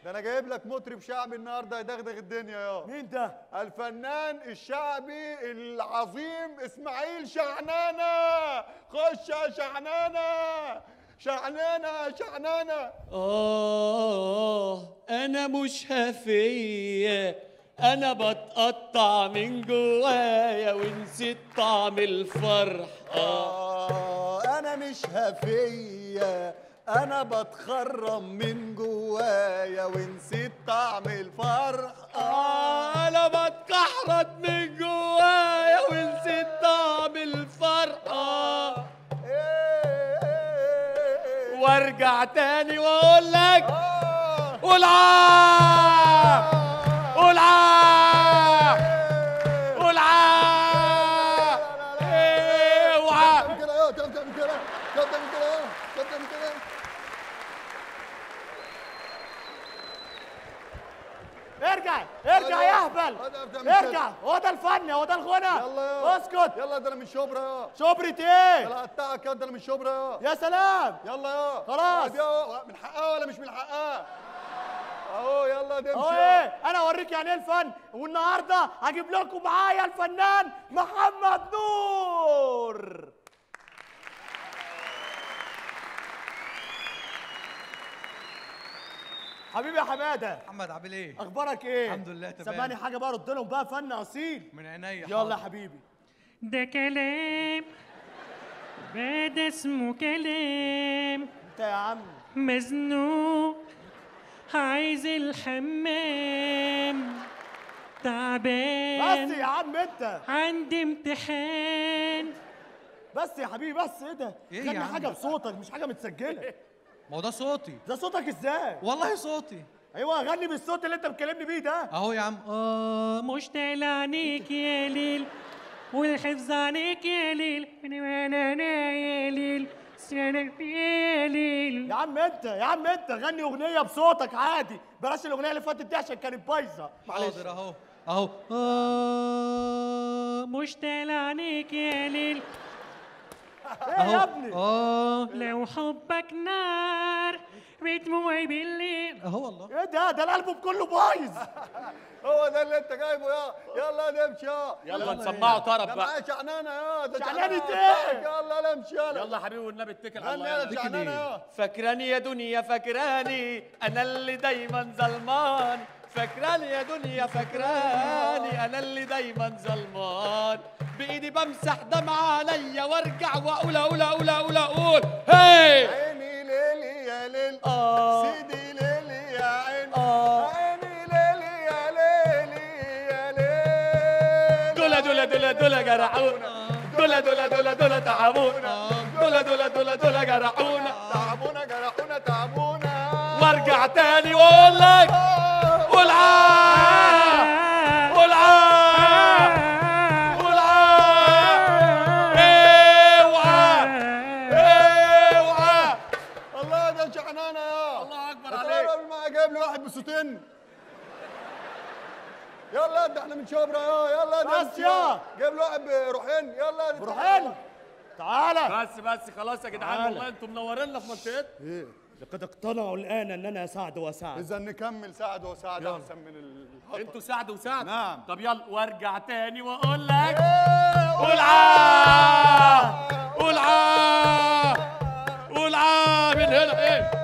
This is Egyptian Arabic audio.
ده انا جايب لك مطرب شعبي النهارده يدغدغ الدنيا يا مين ده الفنان الشعبي العظيم اسماعيل شعنانه خش يا شعنانه شعنانه شعنانه آه أنا مش هفية أنا بتقطع من جوايا ونسيت طعم الفرح آه آه أنا مش هفية أنا بتخرم من جوايا ونسيت طعم الفرح آه أنا بتكحرت من جوايا ونسيت طعم الفرح آه إيه إيه وارجع تاني واقول لك آه قول عاه قول عاه قول عاه اوعى تعمل كده اهو تعمل تعمل كده تعمل تعمل كده اهو تعمل تعمل كده ارجع ارجع يا اهبل هذا بتعمل ارجع كده. هو ده الفن هو ده الغنى يلا يا اسكت يلا ده انا من شبرا يا شبرة يلا ايه قطعك يا ده انا من شبرا يا يا سلام يلا يا خلاص. طيب يا من حقها ولا مش من حقها اهو يلا دي اهو ايه انا اوريك يعني ايه الفن والنهارده هجيب لكم معايا الفنان محمد نور حبيبي يا حماده محمد عامل ايه؟ اخبارك ايه الحمد لله تمام. سمعني حاجه بقى رد لهم بقى فن اصيل من عينيا يلا يا حاضر. حبيبي ده كلام بعد اسمه كلام انت يا عم مزنوق عايز الحمام تعبان بس يا عم انت عندي امتحان بس يا حبيبي بس ايه ده إيه يا غني عم؟ حاجه بصوتك مش حاجه متسجله ما هو ده صوتي ده صوتك ازاي والله صوتي ايوه غني بالصوت اللي انت بتكلمني بيه ده اهو يا عم اه مشتاق لعينيك يا ليل والحفظ عليك يا ليل انا انا يا ليل سنك يا ليل يا عم انت يا عم انت غني اغنيه بصوتك عادي بلاش الاغنيه اللي فاتت دي عشان كانت بايظه معلش حاضر اهو اهو آه مشتاق لعينيك يا ليل ايه يا ابني اه لو حبك نار بدموعي بالليل اهو والله ايه ده ده الالبوم كله بايظ هو ده اللي انت جايبه يا يلا يا نمشي يا يلا نسمعه طرب ده بقى معايا شعنانه يا ده شعنانة شعنانة. ايه؟ يلا لا امشي يلا يلا يا حبيبي والنبي اتكل على غني الله يلا يلا. شعنانه يا فاكراني يا دنيا فاكراني انا اللي دايما ظلمان فاكراني يا دنيا فاكراني انا اللي دايما ظلمان بايدي بمسح دمعة عليا وارجع واقول اقول اقول اقول اقول هي عيني ليلي يا ليل آه. سيدي ليلي يا عين آه. عيني ليلي يا ليلي يا ليل دولا دولا دولا دولا جرحونا دولا دولا دولا دولا تعبونا دولا دولا دولا دولا جرحونا تعبونا جرحونا تعبونا وارجع تاني واقول لك قول عاه قول عاه قول عاه اوعى اوعى الله ده شعنانه يا الله اكبر بس عليك انا قبل ما جايب لي واحد بصوتين يلا ده احنا من شبرا يا يلا ده بس انت يا. جايب لي واحد بروحين يلا روحين تعالى بس بس خلاص يا جدعان تعالى. والله انتم منورينا في منطقتنا ايه لقد اقتنعوا الان اننا سعد وسعد اذا نكمل سعد وسعد احسن من الهطل انتوا سعد وسعد نعم. طب يلا وارجع تاني واقول لك إيه، قول عاه قول عاه قول عاه من هنا ايه